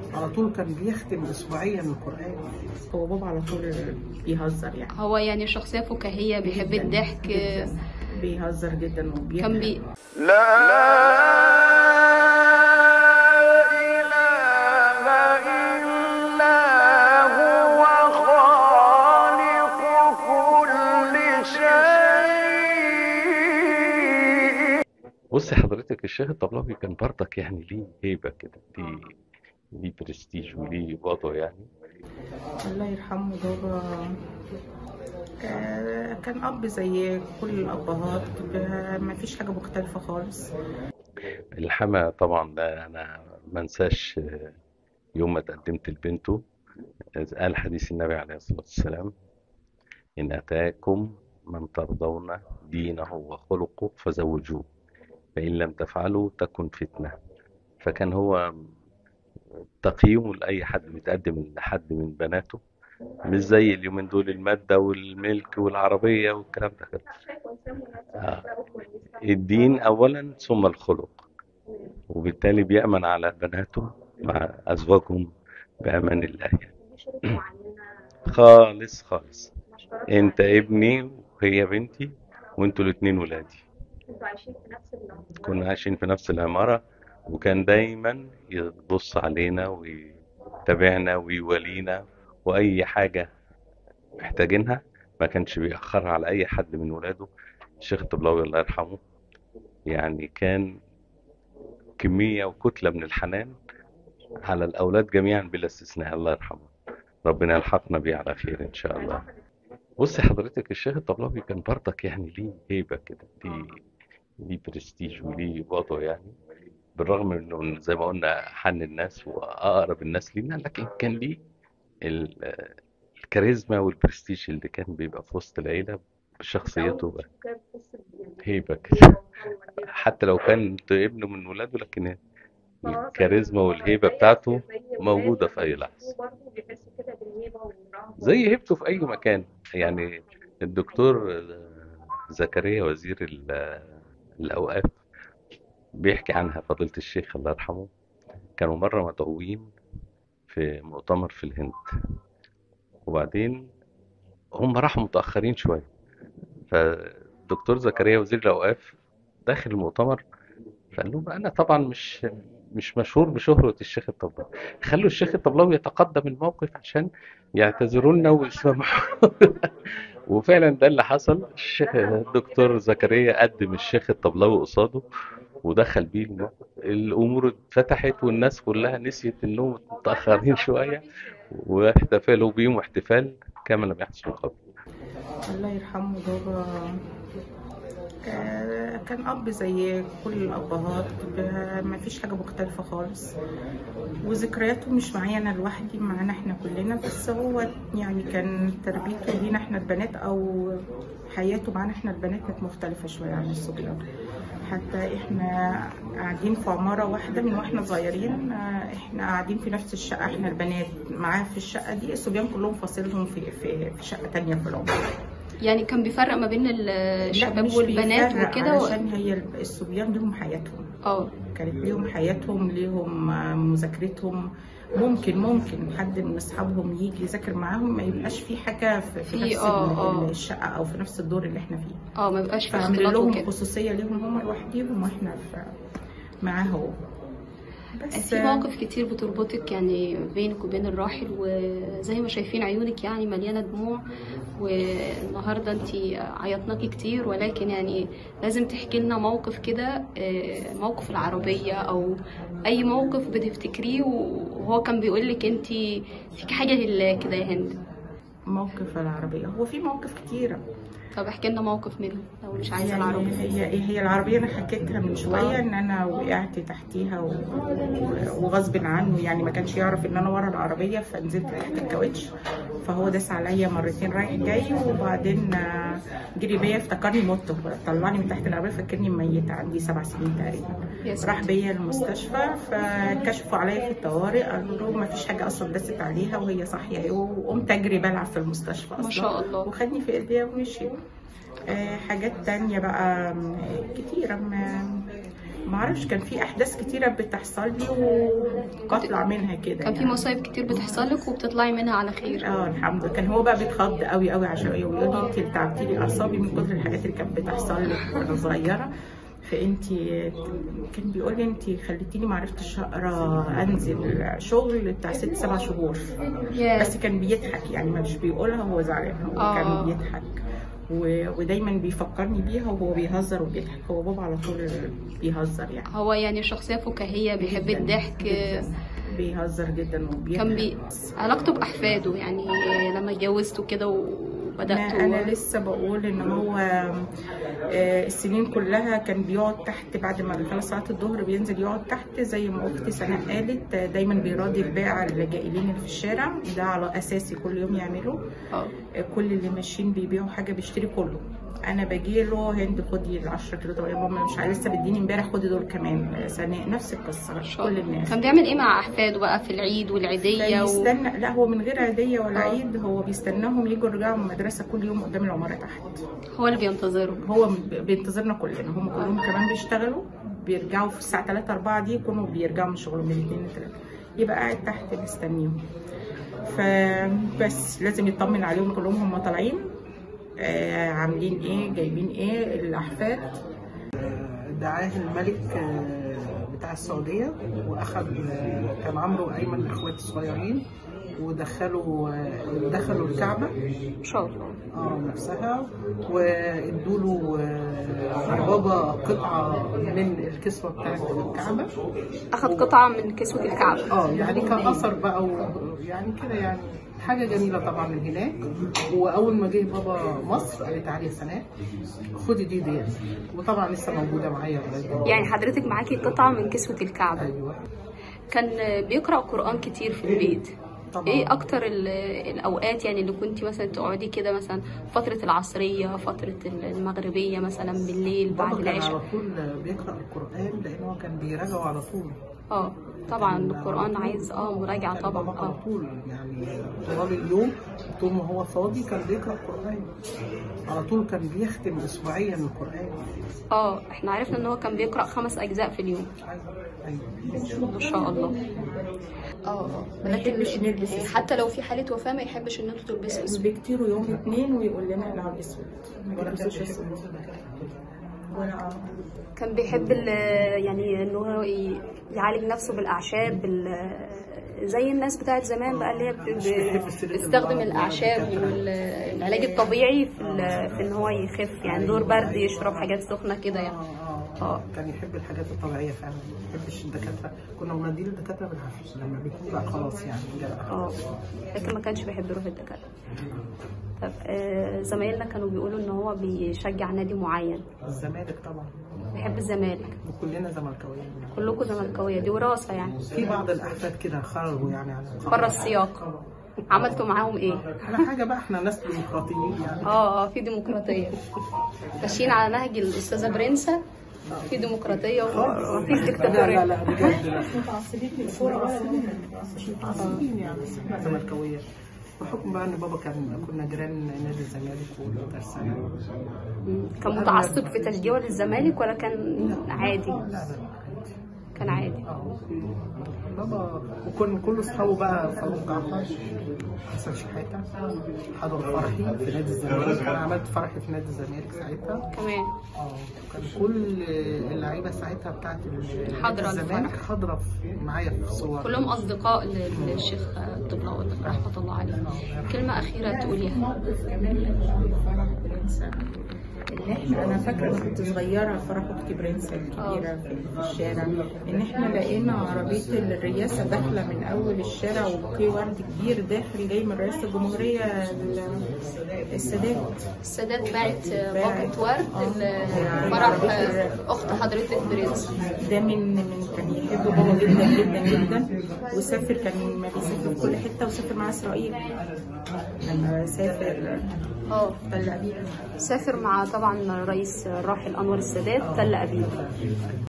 على طول كان بيختم اسبوعيا القران هو بابا على طول بيهزر يعني هو يعني شخصية فكاهية بيحب جداً، الضحك جداً. بيهزر جدا وبيضحك كان بي بصي حضرتك الشيخ الطبلاوي كان برضك يعني ليه هيبة كده ليه ليه برستيج وليه وضعه يعني الله يرحمه بابا آه، كان اب زي كل الابهات ب- ما فيش حاجه مختلفه خالص الحما طبعا ده انا ما انساش يوم ما تقدمت لبنته قال حديث النبي عليه الصلاة والسلام إن أتاكم من ترضون دينه وخلقه فزوجوه فإن لم تفعلوا تكن فتنة فكان هو تقييمه لأي حد بيتقدم لحد من بناته مش زي اليومين دول المادة والملك والعربية والكلام ده كده آه. الدين أولا ثم الخلق وبالتالي بيأمن على بناته مع أزواجهم بأمان الله يعني. خالص خالص انت ابني وهي بنتي وانتوا الاتنين ولادي كنا عايشين في نفس العمارة وكان دايما يبص علينا ويتابعنا ويولينا وأي حاجة محتاجينها ما كانش بيأخرها على أي حد من ولاده الشيخ الطبلاوي الله يرحمه يعني كان كمية وكتلة من الحنان على الأولاد جميعا بلا استثناء الله يرحمه ربنا يلحقنا بيه على خير إن شاء الله بصي حضرتك الشيخ الطبلاوي كان برضك يعني ليه هيبة كده ليه ليه برستيج وليه وضعه يعني بالرغم من انه زي ما قلنا حن الناس واقرب الناس لينا لكن كان ليه ال- الكاريزما والبرستيج اللي كان بيبقى في وسط العيلة بشخصيته بقى هيبة كده حتى لو كان ابنه من ولاده لكن الكاريزما والهيبة بتاعته موجودة في أي لحظة زي هيبته في أي مكان يعني الدكتور زكريا وزير ال- الأوقاف بيحكي عنها فضيلة الشيخ الله يرحمه كانوا مرة مدعوين في مؤتمر في الهند وبعدين هم راحوا متأخرين شوية فالدكتور زكريا وزير الأوقاف داخل المؤتمر فقال لهم أنا طبعا مش مش مشهور بشهرة الشيخ الطبلاوي خلوا الشيخ الطبلاوي يتقدم الموقف عشان يعتذروا لنا ويسمحوا وفعلا ده اللي حصل الشيخ الدكتور زكريا قدم الشيخ الطبلاوي قصاده ودخل بيه الموقف الامور اتفتحت والناس كلها نسيت انهم متاخرين شويه واحتفلوا بيهم احتفال كما لم يحدث من قبل الله يرحمه بابا آه، كان اب زي كل الابهات ب- ما فيش حاجه مختلفه خالص وذكرياته مش معايا انا لوحدي معانا احنا كلنا بس هو يعني كان تربيته لينا احنا البنات او حياته معانا احنا البنات كانت مختلفه شويه عن الصبيان حتى احنا قاعدين في عماره واحده من واحنا صغيرين آه، احنا قاعدين في نفس الشقه احنا البنات معاه في الشقه دي الصبيان كلهم فاصلهم في في, في شقه تانية في العماره يعني كان بيفرق ما بين ال- لا، الشباب مش والبنات بيفرق وكده و... علشان هي ال- الصبيان ليهم حياتهم اه كانت ليهم حياتهم ليهم آه، مذاكرتهم ممكن ممكن حد من اصحابهم يجي يذاكر معاهم ما يبقاش في حاجه في, في في- نفس آه، ال- آه. الشقه او في نفس الدور اللي احنا فيه اه ما بيبقاش في فعمل اختلاط لهم وكده خصوصيه ليهم هم لوحديهم واحنا في معاه هو بس في مواقف كتير بتربطك يعني بينك وبين الراحل وزي ما شايفين عيونك يعني مليانة دموع والنهاردة انت عيطناكي كتير ولكن يعني لازم تحكي لنا موقف كده آه، موقف العربية او اي موقف بتفتكريه وهو كان بيقول لك انت فيك حاجة لله كده يا هند موقف العربيه هو في مواقف كتيره طب احكي لنا موقف منهم لو مش عايزة يعني العربية هي هي العربية أنا حكيتها من شوية إن أنا وقعت تحتيها و- وغصب عنه يعني ما كانش يعرف إن أنا ورا العربية فنزلت تحت الكاوتش فهو داس عليا مرتين رايح جاي وبعدين آه، جري بيا افتكرني مت طلعني من تحت العربية فكرني ميتة عندي سبع سنين تقريبا يا ساتر. راح بيا المستشفى فكشفوا عليا في الطوارئ قالوا له ما فيش حاجة أصلا دست عليها وهي صاحية وقمت أجري بلعب في المستشفى أصلا ما شاء الله. وخدني في ايديا ومشي آه، حاجات تانية بقى م- كتيرة م- ما اعرفش كان في احداث كتيره بتحصل لي وبطلع منها كده كان في يعني. مصايب كتير بتحصل لك وبتطلعي منها على خير اه الحمد لله كان هو بقى بيتخض قوي قوي عشان يقول لي انت اللي تعبتي لي اعصابي من كتر الحاجات اللي كانت بتحصل لك وانا صغيره فانت كان بيقول لي انت خليتيني ما عرفتش اقرا انزل شغل بتاع ست سبع شهور ياه. بس كان بيضحك يعني مش بيقولها هو زعلان هو آه. كان بيضحك و... ودايما بيفكرني بيها وهو بيهزر وبيضحك هو بابا على طول بيهزر يعني هو يعني شخصية فكاهية بيحب جداً، الضحك جداً. بيهزر جدا وبيضحك كان بي علاقته بأحفاده يعني لما اتجوزت وكده وبدأت انا انا لسه بقول ان هو آه، السنين كلها كان بيقعد تحت بعد ما خلص صلاه الظهر بينزل يقعد تحت زي ما اختي سناء قالت آه، دايما بيراضي البائع الجائلين اللي في الشارع ده على اساسي كل يوم يعمله اه آه، كل اللي ماشيين بيبيعوا حاجه بيشتري كله انا باجي له هند خدي ال 10 كيلو طب يا ماما مش عايزه لسه بتديني امبارح خدي دول كمان آه، سناء نفس القصه كل الناس كان بيعمل ايه مع أحفاده بقى في العيد والعيدية و... بيستنى لا هو من غير عيديه ولا آه. عيد هو بيستناهم يجوا يرجعوا من المدرسه كل يوم قدام العماره تحت هو اللي بينتظره هو بينتظرنا كلنا هم كلهم كمان بيشتغلوا بيرجعوا في الساعه 3 4 دي يكونوا بيرجعوا من شغلهم من 2 ل 3 يبقى قاعد تحت مستنيهم فبس لازم يطمن عليهم كلهم هم طالعين آه عاملين ايه جايبين ايه الاحفاد دعاه الملك آه، بتاع السعودية وأخذ آه، كان عمرو وأيمن إخوات صغيرين ودخلوا آه، دخلوا الكعبة إن شاء الله اه نفسها وادوا له آه، يا بابا قطعة من الكسوة بتاعت الكعبة أخد قطعة من كسوة الكعبة اه يعني كأثر بقى و- يعني كده يعني حاجة جميلة طبعا من هناك وأول ما جه بابا مصر قالت تعالي يا سناء خدي دي ديت وطبعا لسه موجودة معايا لغاية دلوقتي. يعني حضرتك معاكي قطعة من كسوة الكعبة أيوه كان بيقرأ قرآن كتير في البيت طبعا ايه اكتر ال- الاوقات يعني اللي كنت مثلا تقعدي كده مثلا فترة العصرية فترة المغربية مثلا بالليل بعد بابا كان العشاء على طول بيقرأ القرآن لأن هو كان بيراجعه على طول اه طبعا كان القرآن على عايز طول- اه مراجعة كان طبعا بابا على اه طول يعني طوال اليوم طول ما هو فاضي كان بيقرأ القرآن على طول كان بيختم أسبوعيا القرآن اه احنا عرفنا ان هو كان بيقرأ خمس اجزاء في اليوم أيوه أيوه ما شاء الله اه ما يحبش نلبس يعني حتى لو في حالة وفاة ما يحبش ان انتوا تلبسوا اسود بكتير يوم اتنين ويقول لنا احنا على الاسود ما تلبسوش اسود ولا كان بيحب ال- يعني ان هو ي- يعالج نفسه بالاعشاب بال- زي الناس بتاعت زمان بقى اللي هي ب- ب- بتستخدم الاعشاب والعلاج الطبيعي في ال- في ان هو يخف يعني دور برد يشرب حاجات سخنه كده يعني اه اه كان يحب الحاجات الطبيعية فعلا ما يحبش الدكاترة كنا بنديله الدكاترة بالعافية لما بيكون بقى خلاص يعني جرى. اه لكن ما كانش بيحب يروح الدكاتره طب آه، زمايلنا كانوا بيقولوا ان هو بيشجع نادي معين الزمالك طبعا بيحب الزمالك وكلنا زملكاويين كلكم زملكاويه دي وراثه يعني في بعض الأحفاد كده خرجوا يعني عن بره السياق عملتوا معاهم ايه؟ على حاجة بقى احنا ناس ديمقراطيين يعني اه اه في ديمقراطية ماشيين على نهج الأستاذة برنسة في ديمقراطية ومفيش لا لا ديكتاتورية لا بجد لا مش متعصبين يعني بس احنا زملكاوية بحكم بقى ان بابا كان كنا جيران نادي الزمالك والترسانة مم. كان متعصب في تشجيعه للزمالك ولا كان عادي؟ لا لا كان عادي اه بابا وكان كل اصحابه بقى فاروق جعفر حسن شحاته حضروا فرحي في نادي الزمالك انا عملت فرحي في نادي الزمالك ساعتها كمان اه كان كل اللعيبه ساعتها بتاعت ال- حاضرة الزمالك الفرح. حاضره في- معايا في الصور كلهم أصدقاء ل- للشيخ الطبلاوي رحمة الله عليه كلمة أخيرة تقوليها ان احنا انا فاكره انا كنت صغيره فرح اختي برنسا الكبيره في في الشارع ان احنا لقينا عربيه الرئاسه داخله من اول الشارع وبوكيه ورد كبير داخل جاي من رئاسه الجمهوريه ال- السادات السادات باعت باقة ورد آه. لفرح أخت حضرتك برنس ده من من كان يحب بابا جدا جدا جدا وسافر كان ما بيسافر في كل حته وسافر مع اسرائيل لما سافر اه تل ابيب سافر مع طبعا الرئيس الراحل أنور السادات تل أبيب